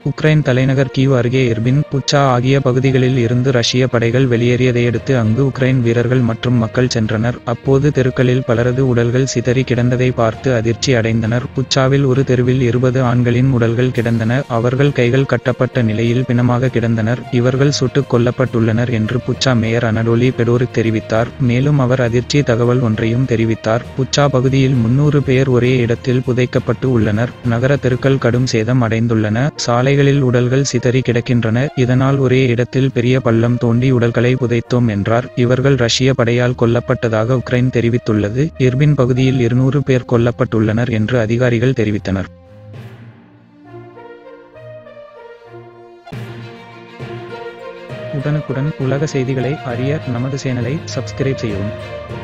Ukraine தலைநகர் Kyiv அருகே இர்பின் புச்சா ஆகிய பகுதிகளில் இருந்து ரஷ்ய படைகள் வெளியேறியதையடுத்து அங்கு உக்ரைன் வீரர்கள் மற்றும் மக்கள் சென்றனர் அப்போது தெருக்களில் பலரது உடல்கள் சிதறி கிடந்ததை பார்த்து அதிர்ச்சி அடைந்தனர் புச்சாவில் ஒரு தெருவில் இருபது ஆண்களின் உடல்கள் கிடந்தன அவர்கள் கைகள் கட்டப்பட்ட நிலையில் பிணமாக கிடந்தனர் இவர்கள் சுட்டுக் கொல்லப்பட்டுள்ளனர் என்று புச்சா மேயர் அனடோலி பெடோரிக் தெரிவித்தார் மேலும் அவர் அதிர்ச்சி தகவல் ஒன்றையும் தெரிவித்தார் புச்சா பகுதியில் முன்னூறு பேர் ஒரே இடத்தில் புதைக்கப்பட்டு உள்ளனர் நகர தெருக்கள் கடும் சேதம் அடைந்துள்ளன சாலைகளில் உடல்கள் சிதறி கிடக்கின்றன இதனால் ஒரே இடத்தில் பெரிய பள்ளம் தோண்டி உடல்களை புதைத்தோம் என்றார் இவர்கள் ரஷ்ய படையால் கொல்லப்பட்டதாக உக்ரைன் தெரிவித்துள்ளது இர்பின் பகுதியில் இருநூறு பேர் கொல்லப்பட்டுள்ளனர் என்று அதிகாரிகள் தெரிவித்தனர் உடனுக்குடன் உலக செய்திகளை அறிய நமது சேனலை சப்ஸ்கிரைப் செய்யவும்